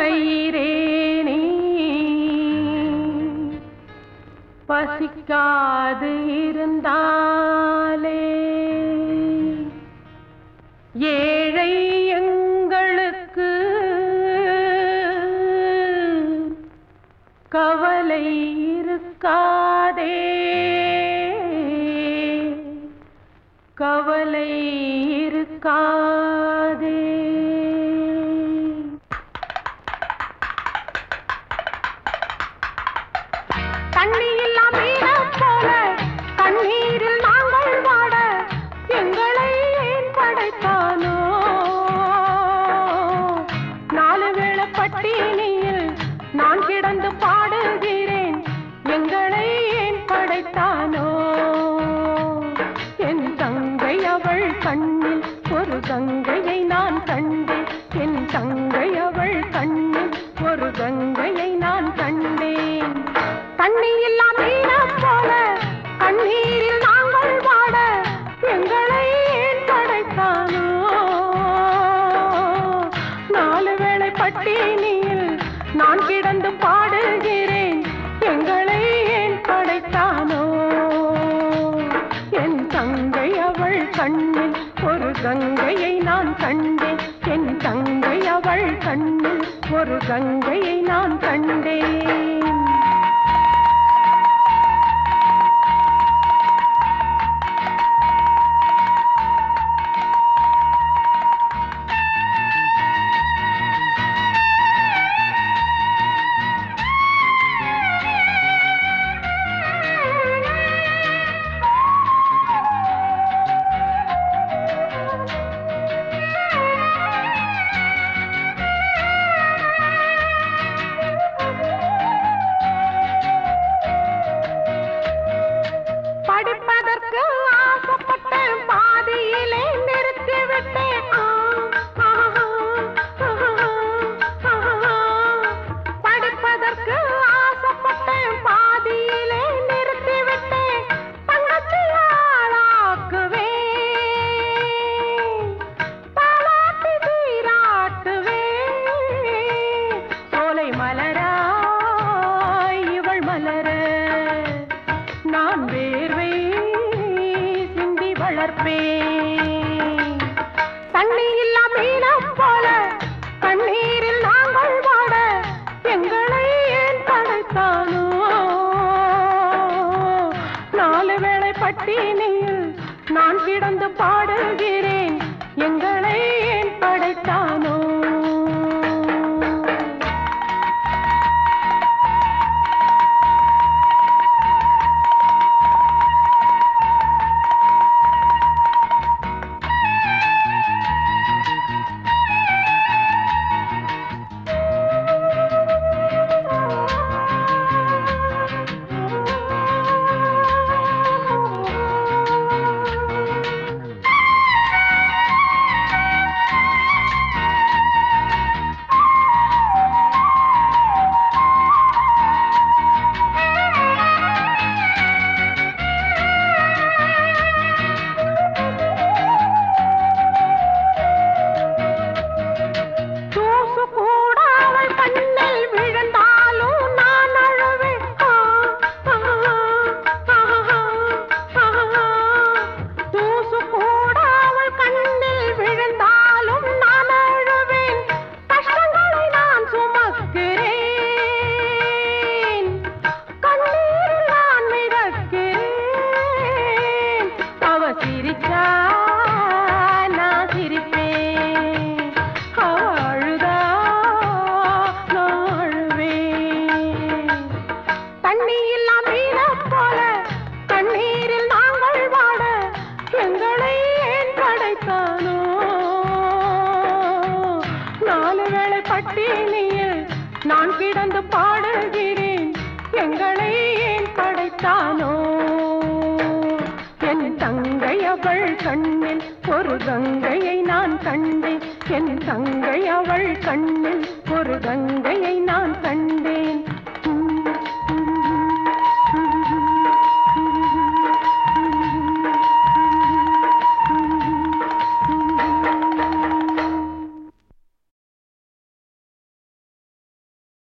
வயிறேனே பசிக்காது இருந்தாலே ஏழை எங்களுக்கு கவலை இருக்காதே கவலை இருக்காதே தண்ணி இல்லா மீனை போல கண்ணீரில் நாங்கள் வாட எங்களை ஏன் படைத்தானோ நாலு வேளை பட்டினியில் நான் கிடந்து பாடுகிறேன் எங்களை ஏன் படைத்தானோ என் தங்கை அவள் கண்ணில் ஒரு கங்கையை நான் கண்டேன் என் தங்கை அவள் கண்ணில் ஒரு கங்கையை நான் கண்டேன் தண்ணி இல்லா மீனம் போல கண்ணீரில் நாங்கள் வாட எங்களை ஏன் படைத்தானோ நாலு வேளை பட்டினியில் நான் கிடந்து பாடுகிறேன் எங்களை ஏன் படைத்தானோ என் தங்கை அவள் கண்ணில் ஒரு கங்கையை நான் கண்டேன் என் தங்கை அவள் கண்ணில் ஒரு கங்கையை நான் கண்டேன் படிப்பதற்கு ஆசைப்பட்டேன் பாதியிலே நிறுத்திவிட்டேன் ஆ, ஆ, ஆ, ஆ, ஆ. படிப்பதற்கு ஆசைப்பட்டேன் பாதியிலே நிறுத்திவிட்டேன் தங்கச்சியாளாக்குவேன் தாலாட்டு சீராட்டுவேன் சோலை மலராய் இவள் மலர நான் வேர்வை சிந்தி வளர்ப்பேன் தண்ணி இல்லா மீனம் போல கண்ணீரில் நாங்கள் வாட எங்களை ஏன் படைத்தானோ நாலு வேளை பட்டினியில் நான் கிடந்து பாடுகிறேன் எங்களை ஏன் படைத்தானோ தூசு கூட அவள் கண்ணில் விழுந்தாலும் நான் அழுவேன் ஆ, ஆ, ஆ, ஆ, ஆ. தூசு கூட அவள் கண்ணில் விழுந்தாலும் நான் அழுவேன் கஷ்டங்களை நான் சுமக்கிறேன் கண்ணீரில் நான் மிதக்கிறேன் அவ சிரிச்சா நான் சிரிப்பேன் அவ அழுதா நான் அழுவேன் தண்ணி இல்லா மீனம் போல தண்ணீரில் நாங்கள் வாட எங்களை ஏன் படைத்தானோ நாலு வேளை பட்டினியில் நான் கிடந்து பாடுகிறேன் எங்களை ஏன் படைத்தானோ என் தங்கை அவள் கண்ணில் ஒரு கங்கையை நான் கண்டேன் என் தங்கை அவள் கண்ணில் ஒரு கங்கையை நான் கண்டேன்